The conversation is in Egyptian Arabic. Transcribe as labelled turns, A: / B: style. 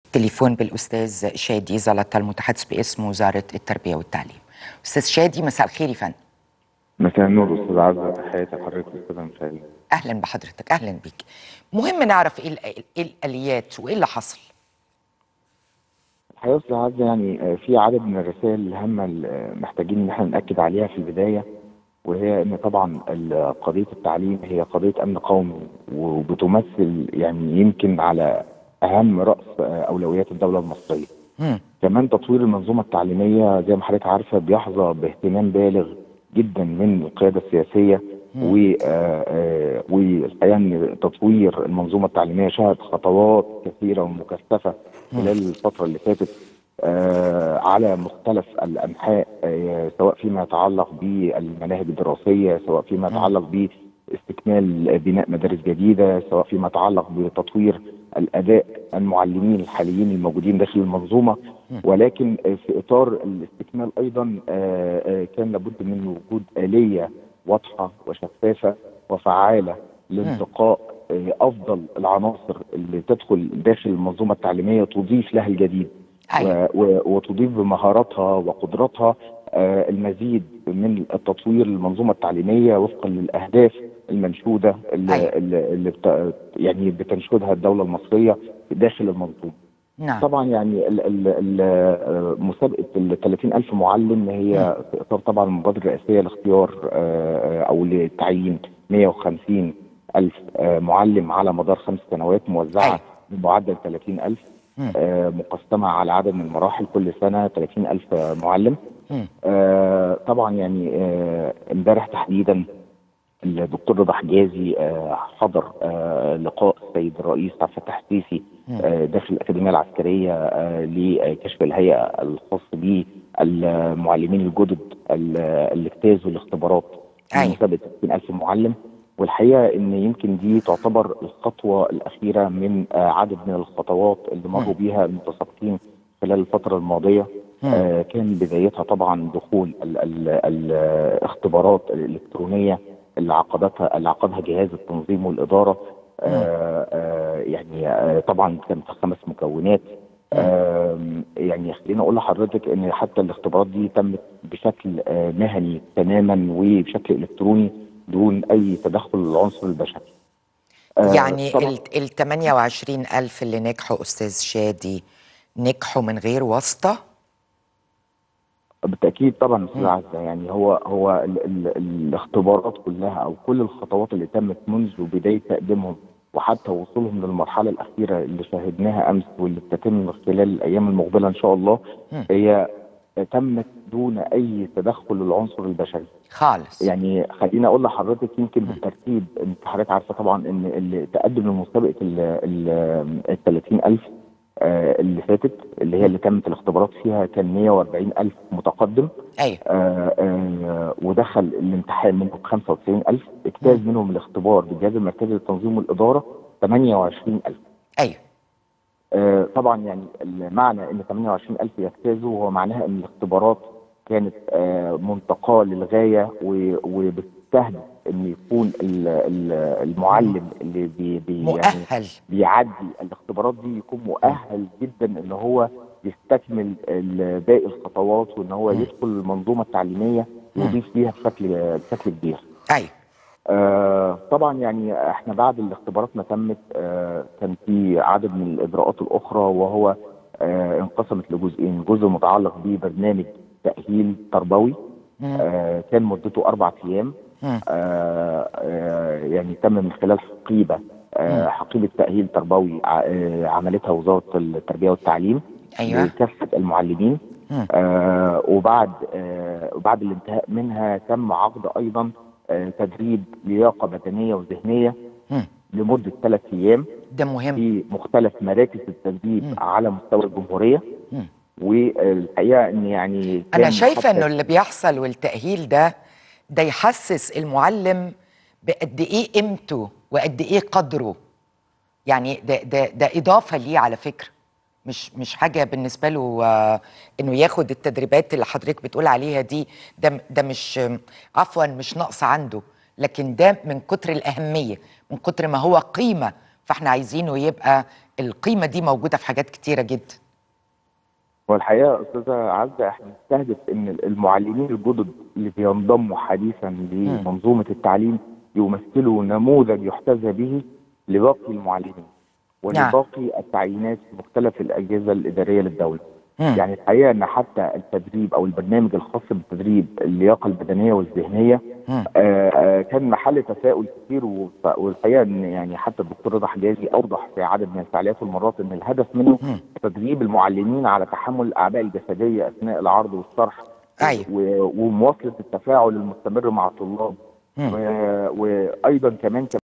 A: تليفون بالاستاذ شادي زلطه المتحدث باسم وزاره التربيه والتعليم. استاذ شادي مساء الخير يا فندم.
B: مساء النور استاذ عزه تحياتي لحضرتك استاذ مشاهدين.
A: اهلا بحضرتك اهلا بيك. مهم نعرف ايه ايه الاليات وايه اللي حصل.
B: الحقيقه استاذ عزه يعني في عدد من الرسائل الهامه اللي محتاجين ان احنا ناكد عليها في البدايه وهي ان طبعا قضيه التعليم هي قضيه امن قومي وبتمثل يعني يمكن على اهم راس اولويات الدوله المصريه.
A: مم.
B: كمان تطوير المنظومه التعليميه زي ما حضرتك عارفه بيحظى باهتمام بالغ جدا من القياده السياسيه و والحقيقه ان تطوير المنظومه التعليميه شهد خطوات كثيره ومكثفه خلال الفتره اللي فاتت آه على مختلف الانحاء آه سواء فيما يتعلق بالمناهج الدراسيه سواء فيما يتعلق باستكمال بناء مدارس جديده سواء فيما يتعلق بتطوير الاداء المعلمين الحاليين الموجودين داخل المنظومه ولكن في اطار الاستكمال ايضا آه كان لابد من وجود اليه واضحه وشفافه وفعاله لانتقاء افضل العناصر اللي تدخل داخل المنظومه التعليميه تضيف لها الجديد
A: أيوة.
B: وتضيف بمهاراتها وقدراتها المزيد من التطوير للمنظومه التعليميه وفقا للاهداف المنشوده اللي,
A: أيوة.
B: اللي بت يعني بتنشدها الدوله المصريه داخل المنظومه.
A: نعم.
B: طبعا يعني ال ال مسابقه ال 30000 معلم هي في اطار طبعا المبادره الرئاسيه لاختيار او لتعيين 150 ألف معلم على مدار خمس سنوات موزعة
A: أيوة.
B: بمعدل 30 ألف مقسمة على عدد من المراحل كل سنة 30 ألف معلم آه طبعا يعني امبارح آه تحديدا الدكتور رضا حجازي آه حضر آه لقاء السيد الرئيس عبد الفتاح السيسي آه داخل الأكاديمية العسكرية آه لكشف الهيئة الخاص بالمعلمين الجدد اللي اجتازوا الاختبارات
A: أيوة.
B: مسابقة 30000 معلم والحقيقه ان يمكن دي تعتبر الخطوه الاخيره من عدد من الخطوات اللي مروا بيها المتسابقين خلال الفتره الماضيه آه كان بدايتها طبعا دخول ال ال الاختبارات الالكترونيه اللي عقدتها اللي عقدها جهاز التنظيم والاداره آه آه يعني آه طبعا كانت خمس مكونات آه يعني خليني اقول لحضرتك ان حتى الاختبارات دي تمت بشكل آه مهني تماما وبشكل الكتروني دون اي تدخل للعنصر البشري
A: آه يعني ال 28 ألف اللي نجحوا أستاذ شادي نجحوا من غير واسطة؟
B: بالتأكيد طبعا أستاذ عزة يعني هو هو ال ال الاختبارات كلها أو كل الخطوات اللي تمت منذ بداية تقديمهم وحتى وصولهم للمرحلة الأخيرة اللي شاهدناها أمس واللي بتتم خلال الأيام المقبلة إن شاء الله
A: م.
B: هي تمت دون اي تدخل للعنصر البشري
A: خالص
B: يعني خليني اقول لحضرتك يمكن بالترتيب انت حضرتك عارفه طبعا ان اللي تقدم لمسابقه ال 30000 آه اللي فاتت اللي هي اللي تمت الاختبارات فيها كان 140000 متقدم
A: ايوه
B: آه آه ودخل الامتحان منهم 95000 اجتاز منهم الاختبار بالجهاز المركزي للتنظيم والاداره 28000
A: ايوه
B: آه طبعا يعني المعنى ان 28000 يجتازوا هو معناها ان الاختبارات كانت آه منتقاه للغايه وبتستهدف ان يكون المعلم اللي بي بي
A: مؤهل
B: يعني بيعدي الاختبارات دي يكون مؤهل جدا ان هو يستكمل باقي الخطوات وان هو يدخل المنظومه التعليميه ويضيف ليها بشكل بشكل كبير.
A: ايوه
B: آه طبعا يعني احنا بعد الاختبارات ما تمت آه كان في عدد من الاجراءات الاخرى وهو آه انقسمت لجزئين، جزء متعلق ببرنامج تاهيل تربوي آه كان مدته اربع ايام آه آه يعني تم من خلال حقيبه آه حقيبه تاهيل تربوي آه عملتها وزاره التربيه والتعليم
A: ايوه
B: لكافه المعلمين آه وبعد آه وبعد الانتهاء منها تم عقد ايضا تدريب لياقه بدنيه وذهنيه
A: م.
B: لمده ثلاث ايام
A: ده مهم
B: في مختلف مراكز التدريب م. على مستوى الجمهوريه
A: م.
B: والحقيقه ان يعني
A: انا شايفه انه اللي بيحصل والتاهيل ده ده يحسس المعلم بقد ايه قيمته وقد ايه قدره يعني ده ده ده اضافه ليه على فكره مش مش حاجه بالنسبه له آه انه ياخد التدريبات اللي حضرتك بتقول عليها دي ده ده مش عفوا مش نقص عنده لكن ده من كتر الاهميه من كتر ما هو قيمه فاحنا عايزينه يبقى القيمه دي موجوده في حاجات كتيره جدا
B: والحقيقه استاذه عزه احنا نستهدف ان المعلمين الجدد اللي بينضموا حديثا لمنظومه التعليم يمثلوا نموذج يحتذى به لباقي المعلمين ولباقي التعيينات في مختلف الاجهزه الاداريه للدوله.
A: مم.
B: يعني الحقيقه ان حتى التدريب او البرنامج الخاص بالتدريب اللياقه البدنيه والذهنيه
A: مم.
B: آه، آه، كان محل تساؤل كتير وف- والحقيقه ان يعني حتى الدكتور رضا حجازي اوضح في عدد من الفعاليات والمرات ان الهدف منه
A: مم.
B: تدريب المعلمين على تحمل الاعباء الجسديه اثناء العرض والشرح
A: أيوة.
B: و- ومواصله التفاعل المستمر مع الطلاب
A: مم.
B: و- وايضا كمان كان